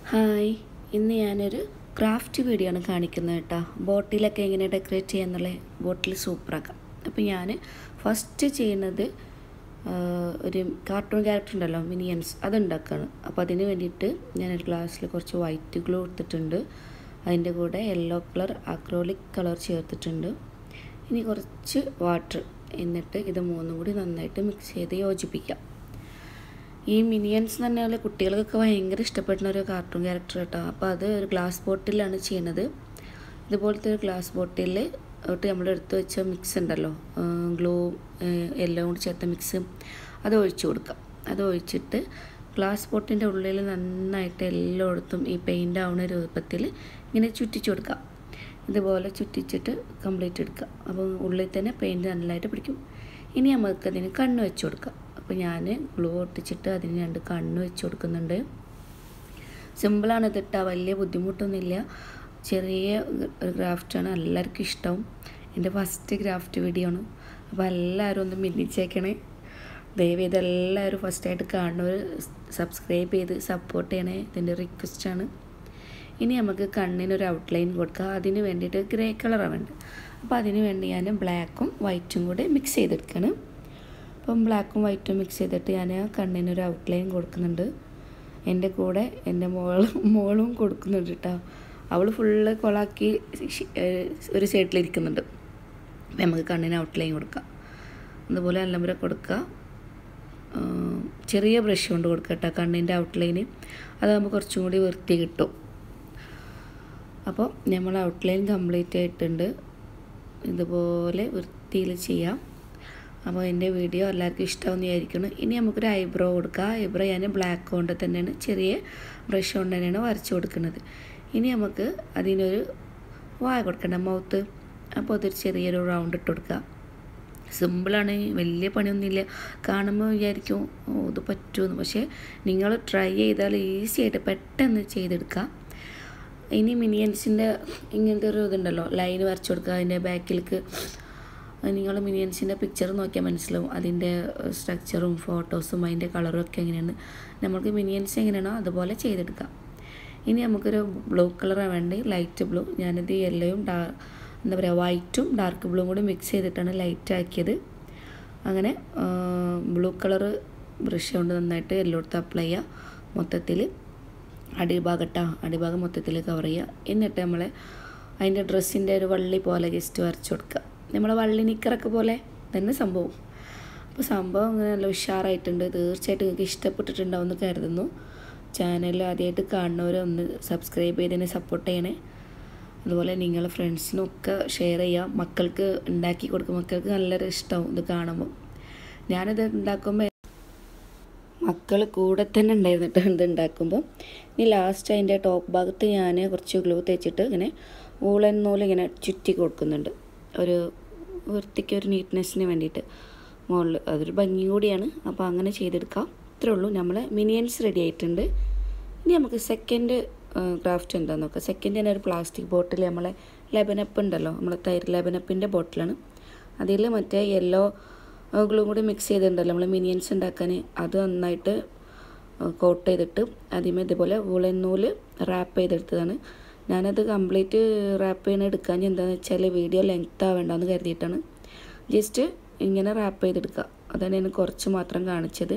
hi ഇന്ന് ഞാനൊരു craft video ആണ് കാണിക്കുന്നത് കേട്ടോ ബോട്ടിലൊക്കെ എങ്ങനെ ഡെക്കറേറ്റ് ചെയ്യാന്നുള്ള ബോട്ടിൽ സൂപ്പറാക്കാം അപ്പോൾ ഞാൻ ഫസ്റ്റ് ചെയ്യുന്നത് ആ, ഒരു കാർട്ടൂൺ ക്യാരക്ടർ ഉണ്ടല്ലോ മിനിയൻസ് അതുണ്ടാക്കുകയാണ് അപ്പോൾ അതിന് വേണ്ടിയിട്ട് ഞാനൊരു ഗ്ലാസ്സിൽ കുറച്ച് വൈറ്റ് ഗ്ലൂ എടുത്തിട്ടുണ്ട് അതിൻ്റെ കൂടെ യെല്ലോ കളർ അക്രോളിക് കളർ ചേർത്തിട്ടുണ്ട് ഇനി കുറച്ച് വാട്ടർ എന്നിട്ട് ഇത് മൂന്നും കൂടി നന്നായിട്ട് മിക്സ് ചെയ്ത് യോജിപ്പിക്കാം ഈ മിനിയൻസ് എന്ന് പറഞ്ഞാൽ കുട്ടികൾക്കൊക്കെ ഭയങ്കര ഇഷ്ടപ്പെടുന്ന ഒരു കാർട്ടൂൺ ക്യാരക്ടർ കേട്ടോ അപ്പോൾ അത് ഒരു ഗ്ലാസ് ബോട്ടിലാണ് ചെയ്യണത് ഇതുപോലത്തെ ഒരു ഗ്ലാസ് ബോട്ടിൽ തൊട്ട് നമ്മൾ എടുത്ത് വെച്ച മിക്സ് ഉണ്ടല്ലോ ഗ്ലൂ എല്ലാം കൂടി ചേർത്ത മിക്സ് അത് ഒഴിച്ചു കൊടുക്കാം അത് ഒഴിച്ചിട്ട് ഗ്ലാസ് ബോട്ടിൻ്റെ ഉള്ളിൽ നന്നായിട്ട് എല്ലായിടത്തും ഈ പെയിൻ്റ് ആവുന്ന രൂപത്തിൽ ഇങ്ങനെ ചുറ്റിച്ചു കൊടുക്കാം ഇതുപോലെ ചുറ്റിച്ചിട്ട് കംപ്ലീറ്റ് എടുക്കുക അപ്പോൾ ഉള്ളിൽ തന്നെ പെയിൻറ്റ് നല്ലതായിട്ട് പിടിക്കും ഇനി നമുക്ക് അതിന് കണ്ണ് വെച്ച് കൊടുക്കാം അപ്പോൾ ഞാൻ ഗ്ലൂ ഒട്ടിച്ചിട്ട് അതിന് രണ്ട് കണ്ണ് വെച്ച് കൊടുക്കുന്നുണ്ട് സിമ്പിളാണ് ഇതിട്ടാ വലിയ ബുദ്ധിമുട്ടൊന്നുമില്ല ചെറിയ ഒരു ക്രാഫ്റ്റാണ് എല്ലാവർക്കും ഇഷ്ടവും എൻ്റെ ഫസ്റ്റ് ക്രാഫ്റ്റ് വീഡിയോ ആണ് അപ്പോൾ എല്ലാവരും ഒന്ന് മിന്നിച്ചേക്കണേ ദയവ് ചെയ്ത് എല്ലാവരും ഫസ്റ്റായിട്ട് കാണുന്നവർ സബ്സ്ക്രൈബ് ചെയ്ത് സപ്പോർട്ട് ചെയ്യണേ ഇതിൻ്റെ റിക്വസ്റ്റാണ് ഇനി നമുക്ക് കണ്ണിനൊരു ഔട്ട്ലൈൻ കൊടുക്കുക അതിന് വേണ്ടിയിട്ട് ഗ്രേ കളറാണ് വേണ്ടത് അപ്പോൾ അതിന് വേണ്ടി ഞാൻ ബ്ലാക്കും വൈറ്റും കൂടെ മിക്സ് ചെയ്തെടുക്കണം അപ്പം ബ്ലാക്കും വൈറ്റും മിക്സ് ചെയ്തിട്ട് ഞാൻ ആ കണ്ണിനൊരു ഔട്ട്ലൈൻ കൊടുക്കുന്നുണ്ട് എൻ്റെ കൂടെ എൻ്റെ മോളും മോളും കൊടുക്കുന്നുണ്ട് കേട്ടോ അവൾ ഫുള്ള് കൊളാക്കി ശി- ഏഹ് ഒരു സൈഡിലിരിക്കുന്നുണ്ട് അപ്പം നമുക്ക് കണ്ണിന് ഔട്ട്ലൈൻ കൊടുക്കാം അതുപോലെ നല്ലപോലെ കൊടുക്കുക ആ, ചെറിയ ബ്രഷ് കൊണ്ട് കൊടുക്കുക കേട്ടോ കണ്ണിൻ്റെ ഔട്ട്ലൈന് അതാകുമ്പോൾ കുറച്ചും കൂടി വൃത്തി കിട്ടും അപ്പോൾ നമ്മൾ ഔട്ട്ലൈൻ കംപ്ലീറ്റ് ആയിട്ടുണ്ട് ഇതുപോലെ വൃത്തിയിൽ ചെയ്യാം അപ്പോൾ എൻ്റെ വീഡിയോ എല്ലാവർക്കും ഇഷ്ടമാണെന്ന് വിചാരിക്കുന്നു ഇനി നമുക്കൊരു ഐബ്രോ കൊടുക്കാം ഐബ്രോ ഞാൻ ബ്ലാക്ക് കൊണ്ട് തന്നെയാണ് ചെറിയ ബ്രഷ് കൊണ്ട് തന്നെയാണ് വരച്ച് കൊടുക്കുന്നത് ഇനി നമുക്ക് അതിനൊരു വായ കൊടുക്കണം മൗത്ത് അപ്പോൾ അതൊരു ചെറിയൊരു റൗണ്ട് ഇട്ട് കൊടുക്കുക സിമ്പിളാണ് വലിയ പണിയൊന്നുമില്ല കാണുമ്പോൾ വിചാരിക്കും ഓ ഇത് പറ്റുമെന്ന് പക്ഷേ നിങ്ങൾ ട്രൈ ചെയ്താൽ ഈസി ആയിട്ട് പെട്ടെന്ന് ചെയ്തെടുക്കാം ഇനി മിനിയൻസിൻ്റെ ഇങ്ങനത്തെ ഒരു ഇതുണ്ടല്ലോ ലൈൻ വരച്ചു കൊടുക്കുക അതിൻ്റെ ബാക്കിലേക്ക് നിങ്ങൾ മിനിയൻസിൻ്റെ പിക്ചർ നോക്കിയാൽ മനസ്സിലാവും അതിൻ്റെ സ്ട്രക്ചറും ഫോട്ടോസും അതിൻ്റെ കളറും ഒക്കെ എങ്ങനെയാണ് നമുക്ക് മിനിയൻസ് എങ്ങനെയാണോ അതുപോലെ ചെയ്തെടുക്കാം ഇനി നമുക്കൊരു ബ്ലൂ കളറാണ് വേണ്ടി ലൈറ്റ് ബ്ലൂ ഞാനിത് യെല്ലോയും ഡാ എന്താ പറയുക വൈറ്റും ഡാർക്ക് ബ്ലൂവും കൂടി മിക്സ് ചെയ്തിട്ടാണ് ലൈറ്റ് ആക്കിയത് അങ്ങനെ ബ്ലൂ കളറ് ബ്രഷ് കൊണ്ട് നന്നായിട്ട് എല്ലായിടത്തും അപ്ലൈ ചെയ്യുക മൊത്തത്തിൽ അടിഭാഗട്ടാ അടിഭാഗം മൊത്തത്തിൽ കവർ ചെയ്യുക എന്നിട്ട് നമ്മൾ അതിൻ്റെ ഡ്രസ്സിൻ്റെ ഒരു വള്ളി പോലെ ജസ്റ്റ് വരച്ച് കൊടുക്കുക നമ്മളെ വള്ളി നിക്കറൊക്കെ പോലെ തന്നെ സംഭവം അപ്പോൾ സംഭവം അങ്ങനെ നല്ല ഉഷാറായിട്ടുണ്ട് തീർച്ചയായിട്ടും നിങ്ങൾക്ക് ഇഷ്ടപ്പെട്ടിട്ടുണ്ടാവും എന്ന് കരുതുന്നു ചാനൽ ആദ്യമായിട്ട് കാണുന്നവർ ഒന്ന് സബ്സ്ക്രൈബ് ചെയ്തതിനെ സപ്പോർട്ട് ചെയ്യണേ അതുപോലെ നിങ്ങൾ ഫ്രണ്ട്സിനൊക്കെ ഷെയർ ചെയ്യുക മക്കൾക്ക് ഉണ്ടാക്കി കൊടുക്കും മക്കൾക്ക് നല്ലൊരു ഇഷ്ടമാവും ഇത് കാണുമ്പോൾ ഞാനിത് ഉണ്ടാക്കുമ്പോൾ മക്കൾ കൂടെ തന്നെ ഉണ്ടായിരുന്നിട്ട് ഇത് ഉണ്ടാക്കുമ്പോൾ ഇനി ലാസ്റ്റ് അതിൻ്റെ ടോപ്പ് ഭാഗത്ത് ഞാൻ കുറച്ച് ഗ്ലൂ തേച്ചിട്ട് ഇങ്ങനെ ഊളൻ നൂല് ഇങ്ങനെ ചുറ്റി കൊടുക്കുന്നുണ്ട് ഒരു വൃത്തിക്ക് ഒരു നീറ്റ്നെസ്സിന് വേണ്ടിയിട്ട് മുകളിൽ അതൊരു ഭംഗി കൂടിയാണ് അപ്പോൾ അങ്ങനെ ചെയ്തെടുക്കാം ഇത്രേ ഉള്ളൂ നമ്മൾ മിനിയൻസ് റെഡി ആയിട്ടുണ്ട് ഇനി നമുക്ക് സെക്കൻഡ് ക്രാഫ്റ്റ് എന്താണെന്ന് നോക്കാം സെക്കൻഡ് തന്നെ ഒരു പ്ലാസ്റ്റിക് ബോട്ടിൽ നമ്മളെ ലെബനപ്പ് ഉണ്ടല്ലോ നമ്മളെ തൈര് ലെബനപ്പിൻ്റെ ബോട്ടിലാണ് അതിൽ മറ്റേ യെല്ലോ ഗ്ലൂ കൂടി മിക്സ് ചെയ്തിട്ടുണ്ടല്ലോ നമ്മൾ മിനിയൻസ് ഉണ്ടാക്കാൻ അത് നന്നായിട്ട് കോട്ട് ചെയ്തിട്ട് അതിമേ ഇതുപോലെ വൂളൻ നൂല് റാപ്പ് ചെയ്തെടുത്തതാണ് ഞാനത് കംപ്ലീറ്റ് റാപ്പ് ചെയ്യുന്ന എടുക്കാൻ എന്താണെന്ന് വെച്ചാൽ വീഡിയോ ലെങ്ത് ആവേണ്ടെന്ന് കരുതിയിട്ടാണ് ജസ്റ്റ് ഇങ്ങനെ റാപ്പ് ചെയ്തെടുക്കുക അതാണ് ഞാൻ കുറച്ച് മാത്രം കാണിച്ചത്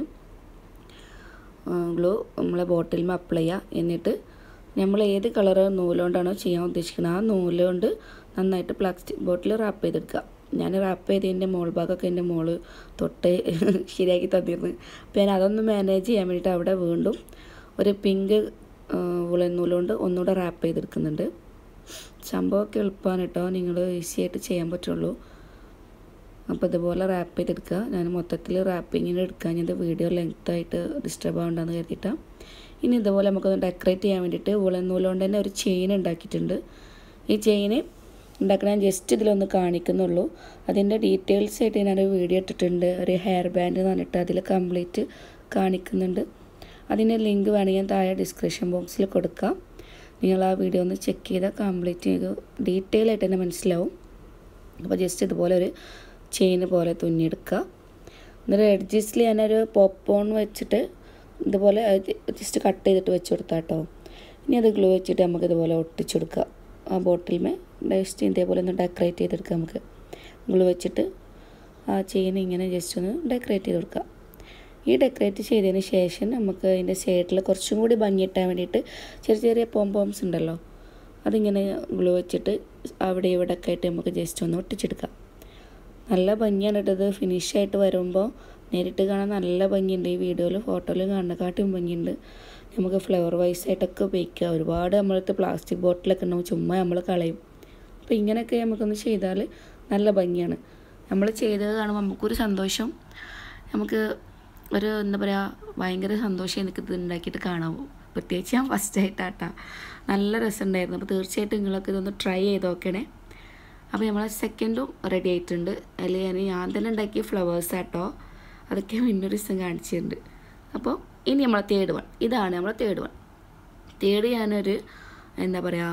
ഗ്ലൂ നമ്മളെ ബോട്ടിലിൽ അപ്ലൈ ചെയ്യുക എന്നിട്ട് നമ്മൾ ഏത് കളർ നൂലുകൊണ്ടാണോ ചെയ്യാൻ ഉദ്ദേശിക്കുന്നത് ആ നൂല് കൊണ്ട് നന്നായിട്ട് പ്ലാസ്റ്റിക് ബോട്ടിൽ റാപ്പ് ചെയ്തെടുക്കുക ഞാൻ റാപ്പ് ചെയ്തതിൻ്റെ മോൾ ഭാഗമൊക്കെ എൻ്റെ മോള് തൊട്ട് ശരിയാക്കി തന്നിരുന്നു അപ്പോൾ ഞാൻ അതൊന്ന് മാനേജ് ചെയ്യാൻ വേണ്ടിയിട്ട് അവിടെ വീണ്ടും ഒരു പിങ്ക് ഉളൻ നൂലുകൊണ്ട് ഒന്നുകൂടെ റാപ്പ് ചെയ്തെടുക്കുന്നുണ്ട് സംഭവമൊക്കെ എളുപ്പമാണ് കേട്ടോ നിങ്ങൾ ഈസി ആയിട്ട് ചെയ്യാൻ പറ്റുള്ളൂ അപ്പോൾ ഇതുപോലെ റാപ്പ് ചെയ്തെടുക്കുക ഞാൻ മൊത്തത്തിൽ റാപ്പിങ്ങിന് എടുക്കാൻ ഇത് വീഡിയോ ലെങ്ത് ആയിട്ട് ഡിസ്റ്റർബ് ആവണ്ടെന്ന് കരുതിയിട്ടാണ് ഇനി ഇതുപോലെ നമുക്കൊന്ന് ഡെക്കറേറ്റ് ചെയ്യാൻ വേണ്ടിയിട്ട് ഉളൻ നൂലുകൊണ്ട് തന്നെ ഒരു ചെയിൻ ഉണ്ടാക്കിയിട്ടുണ്ട് ഈ ചെയിന് ഉണ്ടാക്കാൻ ഞാൻ ജസ്റ്റ് ഇതിലൊന്ന് കാണിക്കുന്നുള്ളൂ അതിൻ്റെ ഡീറ്റെയിൽസ് ആയിട്ട് ഞാനൊരു വീഡിയോ ഇട്ടിട്ടുണ്ട് ഒരു ഹെയർ ബാൻഡ് എന്ന് പറഞ്ഞിട്ട് അതിൽ കംപ്ലീറ്റ് കാണിക്കുന്നുണ്ട് അതിൻ്റെ ലിങ്ക് വേണമെങ്കിൽ ഞാൻ താഴെ ഡിസ്ക്രിപ്ഷൻ ബോക്സിൽ കൊടുക്കാം നിങ്ങൾ ആ വീഡിയോ ഒന്ന് ചെക്ക് ചെയ്താൽ കംപ്ലീറ്റ് ചെയ്ത് ഡീറ്റെയിൽ ആയിട്ട് തന്നെ മനസ്സിലാവും അപ്പോൾ ജസ്റ്റ് ഇതുപോലെ ഒരു ചെയിൻ പോലെ തുന്നിയെടുക്കുക എന്നിട്ട് എഡ്ജസ്റ്റിൽ ഞാനൊരു പോപ്കോൺ വെച്ചിട്ട് ഇതുപോലെ ജസ്റ്റ് കട്ട് ചെയ്തിട്ട് വെച്ച് കൊടുത്താൽ കേട്ടോ ഇനി അത് ഗ്ലൂ വെച്ചിട്ട് നമുക്ക് ഇതുപോലെ ഒട്ടിച്ചെടുക്കാം ആ ബോട്ടിൽമേ ജസ്റ്റ് ഇതേപോലെ ഒന്ന് ഡെക്കറേറ്റ് ചെയ്തെടുക്കാം നമുക്ക് ഗ്ലൂ വെച്ചിട്ട് ആ ചെയിൻ ഇങ്ങനെ ജസ്റ്റ് ഒന്ന് ഡെക്കറേറ്റ് ചെയ്ത് കൊടുക്കാം ഈ ഡെക്കറേറ്റ് ചെയ്തതിന് ശേഷം നമുക്ക് അതിൻ്റെ സൈഡിൽ കുറച്ചും കൂടി ഭംഗിയിട്ടാൻ വേണ്ടിയിട്ട് ചെറിയ ചെറിയ പോംപോംസ് ഉണ്ടല്ലോ അതിങ്ങനെ ഗ്ലൂ വെച്ചിട്ട് അവിടെ ഇവിടെ ഒക്കെ ആയിട്ട് നമുക്ക് ജസ്റ്റ് ഒന്ന് ഒട്ടിച്ചെടുക്കാം നല്ല ഭംഗിയാണ് ഇട്ടത് ഫിനിഷായിട്ട് വരുമ്പോൾ നേരിട്ട് കാണാൻ നല്ല ഭംഗിയുണ്ട് ഈ വീഡിയോയിൽ ഫോട്ടോയിൽ കാണുന്നക്കാട്ടും ഭംഗിയുണ്ട് നമുക്ക് ഫ്ലവർ വൈസ് ആയിട്ടൊക്കെ ഉപയോഗിക്കുക ഒരുപാട് നമ്മളടുത്ത് പ്ലാസ്റ്റിക് ബോട്ടിലൊക്കെ ഉണ്ടാവും ചുമ്മാ നമ്മൾ കളയും അപ്പോൾ ഇങ്ങനെയൊക്കെ നമുക്കൊന്ന് ചെയ്താൽ നല്ല ഭംഗിയാണ് നമ്മൾ ചെയ്തത് കാണുമ്പോൾ നമുക്കൊരു സന്തോഷം നമുക്ക് ഒരു എന്താ പറയുക ഭയങ്കര സന്തോഷം എനിക്ക് ഇത് ഉണ്ടാക്കിയിട്ട് കാണാമോ പ്രത്യേകിച്ച് ഞാൻ ഫസ്റ്റ് ആയിട്ടാട്ടാ നല്ല രസമുണ്ടായിരുന്നു അപ്പോൾ തീർച്ചയായിട്ടും നിങ്ങളൊക്കെ ഇതൊന്ന് ട്രൈ ചെയ്ത് നോക്കണേ അപ്പോൾ നമ്മളെ സെക്കൻഡും റെഡി ആയിട്ടുണ്ട് അതിൽ ഞാൻ ഞാൻ തന്നെ ഉണ്ടാക്കിയ ഫ്ലവേഴ്സ് ആട്ടോ അതൊക്കെ മുന്നൊരു ദിവസം കാണിച്ചിട്ടുണ്ട് അപ്പോൾ ഇനി നമ്മളെ തേർഡ് വൺ ഇതാണ് നമ്മളെ തേർഡ് വൺ തേർഡ് ഞാനൊരു എന്താ പറയുക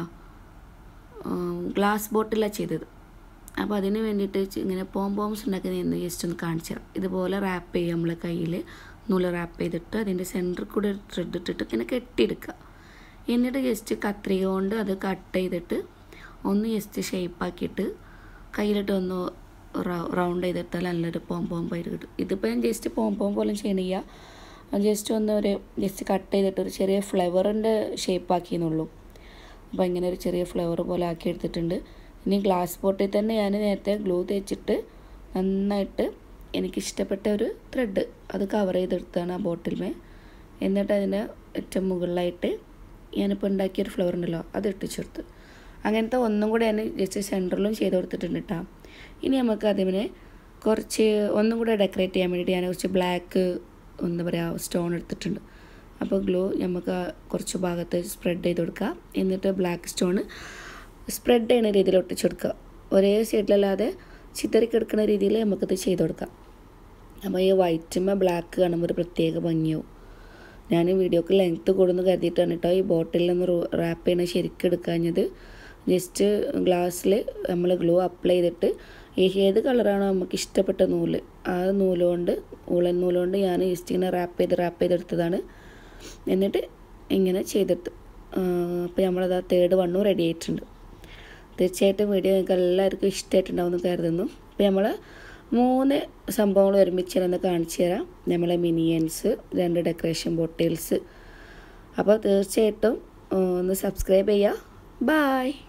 ഗ്ലാസ് ബോട്ടിലാണ് ചെയ്തത് അപ്പോൾ അതിന് വേണ്ടിയിട്ട് ചെ- ഇങ്ങനെ പോം പോംസ് ഉണ്ടാക്കുന്നതെന്ന് ജസ്റ്റ് ഒന്ന് കാണിച്ചു തരാം ഇതുപോലെ റാപ്പ് ചെയ്യുക നമ്മളെ കയ്യിൽ നൂല് റാപ്പ് ചെയ്തിട്ട് അതിൻ്റെ സെൻറ്ററിൽ കൂടെ ഒരു ത്രെഡ് ഇട്ടിട്ട് ഇങ്ങനെ കെട്ടിയെടുക്കുക എന്നിട്ട് ജസ്റ്റ് കത്രിക കൊണ്ട് അത് കട്ട് ചെയ്തിട്ട് ഒന്ന് ജസ്റ്റ് ഷേപ്പാക്കിയിട്ട് കയ്യിലിട്ട് ഒന്ന് റൗണ്ട് ചെയ്തിട്ടാൽ നല്ലൊരു പോം പോം പയർ കിട്ടും ഇതിപ്പോൾ ഞാൻ ജസ്റ്റ് പോം പോം പോലെ ചെയ്യണില്ല ജസ്റ്റ് ഒന്ന് ഒരു ജസ്റ്റ് കട്ട് ചെയ്തിട്ട് ഒരു ചെറിയ ഫ്ലവറിൻ്റെ ഷേപ്പാക്കിയെന്നുള്ളൂ അപ്പോൾ ഇങ്ങനെ ഒരു ചെറിയ ഫ്ലവർ പോലെ ആക്കി എടുത്തിട്ടുണ്ട് ഇനി ഗ്ലാസ് ബോട്ടിൽ തന്നെ ഞാൻ നേരത്തെ ഗ്ലൂ തേച്ചിട്ട് നന്നായിട്ട് എനിക്കിഷ്ടപ്പെട്ട ഒരു ത്രെഡ് അത് കവർ ചെയ്തെടുത്താണ് ആ ബോട്ടിൽമേ എന്നിട്ട് അതിൻ്റെ ഏറ്റവും മുകളിലായിട്ട് ഞാനിപ്പോൾ ഉണ്ടാക്കിയൊരു ഫ്ലവർ ഉണ്ടല്ലോ അത് ഇട്ടിച്ചെടുത്ത് അങ്ങനത്തെ ഒന്നും കൂടെ ഞാൻ ജസ്റ്റ് സെൻറ്ററിലും ചെയ്ത് കൊടുത്തിട്ടുണ്ട് കേട്ടോ ഇനി നമുക്ക് അതിനെ കുറച്ച് ഒന്നും കൂടെ ഡെക്കറേറ്റ് ചെയ്യാൻ വേണ്ടിയിട്ട് ഞാൻ കുറച്ച് ബ്ലാക്ക് എന്താ പറയുക സ്റ്റോൺ എടുത്തിട്ടുണ്ട് അപ്പോൾ ഗ്ലൂ നമുക്ക് ആ കുറച്ച് ഭാഗത്ത് സ്പ്രെഡ് ചെയ്ത് കൊടുക്കുക എന്നിട്ട് ബ്ലാക്ക് സ്റ്റോൺ സ്പ്രെഡ് ചെയ്യുന്ന രീതിയിൽ ഒട്ടിച്ചെടുക്കുക ഒരേ സൈഡിലല്ലാതെ ചിതറിക്കെടുക്കുന്ന രീതിയിൽ നമുക്കിത് ചെയ്ത് കൊടുക്കാം അപ്പോൾ ഈ വൈറ്റുമ്മ ബ്ലാക്ക് കാണുമ്പോൾ ഒരു പ്രത്യേക ഭംഗിയാവും ഞാൻ വീഡിയോക്ക് ലെങ്ത്ത് കൂടുന്നു കരുതിയിട്ടാണ് കേട്ടോ ഈ ബോട്ടിൽ നിന്ന് റാപ്പ് ചെയ്യണ ശരിക്കും എടുക്കാഞ്ഞത് ജസ്റ്റ് ഗ്ലാസ്സിൽ നമ്മൾ ഗ്ലൂ അപ്ലൈ ചെയ്തിട്ട് ഈ ഏത് കളറാണോ നമുക്ക് ഇഷ്ടപ്പെട്ട നൂല് ആ നൂലുകൊണ്ട് ഉളൻ നൂലുകൊണ്ട് ഞാൻ ജസ്റ്റ് ഇങ്ങനെ റാപ്പ് ചെയ്ത് റാപ്പ് ചെയ്തെടുത്തതാണ് എന്നിട്ട് ഇങ്ങനെ ചെയ്തെടുത്തു അപ്പോൾ നമ്മളത് ആ തേർഡ് വണ്ണും റെഡി ആയിട്ടുണ്ട് തീർച്ചയായിട്ടും വീഡിയോ നിങ്ങൾക്ക് എല്ലാവർക്കും ഇഷ്ടമായിട്ടുണ്ടാവും എന്ന് കരുതുന്നു അപ്പോൾ നമ്മൾ മൂന്ന് സംഭവങ്ങൾ ഒരുമിച്ച് ഒന്ന് കാണിച്ചു തരാം നമ്മളെ മിനിയൻസ് രണ്ട് ഡെക്കറേഷൻ ബോട്ടിൽസ് അപ്പോൾ തീർച്ചയായിട്ടും ഒന്ന് സബ്സ്ക്രൈബ് ചെയ്യുക ബായ്